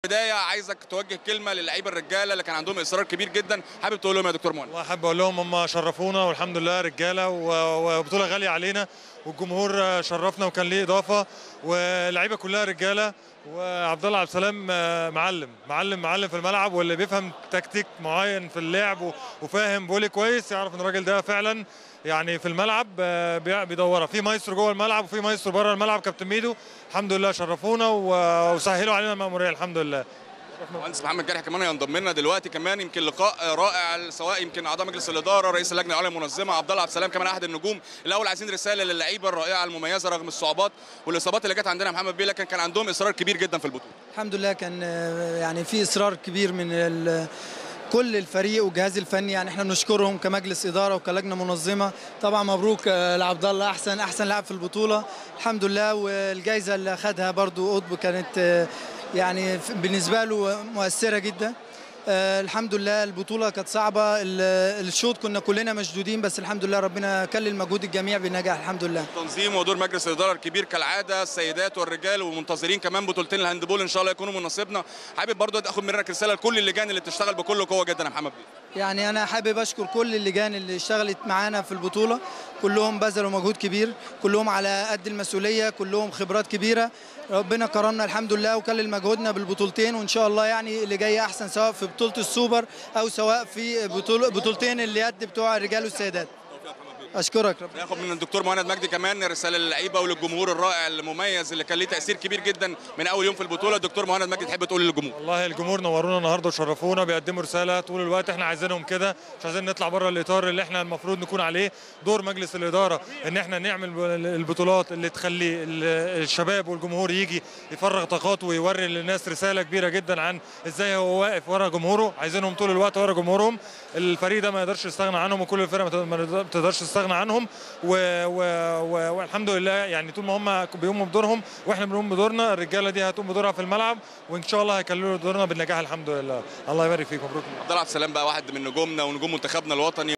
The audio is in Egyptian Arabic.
بدايه عايزك توجه كلمه للعيبه الرجاله اللي كان عندهم اصرار كبير جدا حابب تقول لهم يا دكتور مهند والله حابب اقول لهم هم شرفونا والحمد لله رجاله و- وبطوله غاليه علينا والجمهور شرفنا وكان ليه اضافه واللعيبه كلها رجاله وعبد الله عبد السلام معلم معلم معلم في الملعب واللي بيفهم تكتيك معين في اللعب و- وفاهم بولي كويس يعرف ان الراجل ده فعلا يعني في الملعب آه، بي- بيدورها في مايسترو جوه الملعب وفي مايسترو بره الملعب كابتن ميدو الحمد لله شرفونا و- وسهلوا علينا المأمورية الحمد لله مهندس محمد جرح كمان هينضم لنا دلوقتي كمان يمكن لقاء رائع سواء يمكن اعضاء مجلس الاداره رئيس اللجنه العليا المنظمه عبد الله عبد السلام كمان احد النجوم الاول عايزين رساله للعيبه الرائعه المميزه رغم الصعوبات والاصابات اللي جت عندنا يا محمد بيه لكن كان عندهم اصرار كبير جدا في البطوله الحمد لله كان آه، يعني في اصرار كبير من ال- كل الفريق والجهاز الفني يعني احنا بنشكرهم كمجلس اداره وكلجنه منظمه طبعا مبروك آه، لعبد الله احسن احسن لاعب في البطوله الحمد لله والجائزه اللي اخذها برضو قطب كانت آه، يعني ف- بالنسبه له مؤثره جدا آه، الحمد لله البطوله كانت صعبه ال- الشوط كنا كلنا مشدودين بس الحمد لله ربنا كلل مجهود الجميع بالنجاح الحمد لله تنظيم ودور مجلس الاداره الكبير كالعاده السيدات والرجال ومنتظرين كمان بطولتين الهاندبول ان شاء الله يكونوا من نصيبنا حابب برضو اخد منك رساله لكل اللجان اللي بتشتغل بكل قوه جدا يا محمد بيه يعني انا حابب اشكر كل اللجان اللي اشتغلت معانا في البطوله كلهم بذلوا مجهود كبير كلهم على قد المسؤوليه كلهم خبرات كبيره ربنا كرمنا الحمد لله وكلل مجهودنا بالبطولتين وان شاء الله يعني اللي جاي احسن سواء في بطوله السوبر او سواء في بطول بطولتين اليد بتوع الرجال والسيدات اشكرك رب. ناخد من الدكتور مهند مجدي كمان رساله للعيبه وللجمهور الرائع المميز اللي كان ليه تاثير كبير جدا من اول يوم في البطوله الدكتور مهند مجدي تحب تقول للجمهور والله الجمهور نورونا النهارده وشرفونا بيقدموا رساله طول الوقت احنا عايزينهم كده مش عايزين نطلع بره الاطار اللي احنا المفروض نكون عليه دور مجلس الاداره ان احنا نعمل البطولات اللي تخلي ال- الشباب والجمهور يجي يفرغ طاقاته ويوري للناس رساله كبيره جدا عن ازاي هو واقف ورا جمهوره عايزينهم طول الوقت ورا جمهورهم الفريق ده ما يقدرش يستغنى عنهم وكل الفرق ما تقدر- ما تقدرش تستغنى عنهم و... و... و... والحمد لله يعني طول ما هم بيقوموا بدورهم واحنا بنقوم بدورنا الرجاله دي هتقوم بدورها في الملعب وان شاء الله هيكللوا دورنا بالنجاح الحمد لله الله يبارك فيكم مبروك عبد الله عبد السلام بقى واحد من نجومنا ونجوم منتخبنا الوطني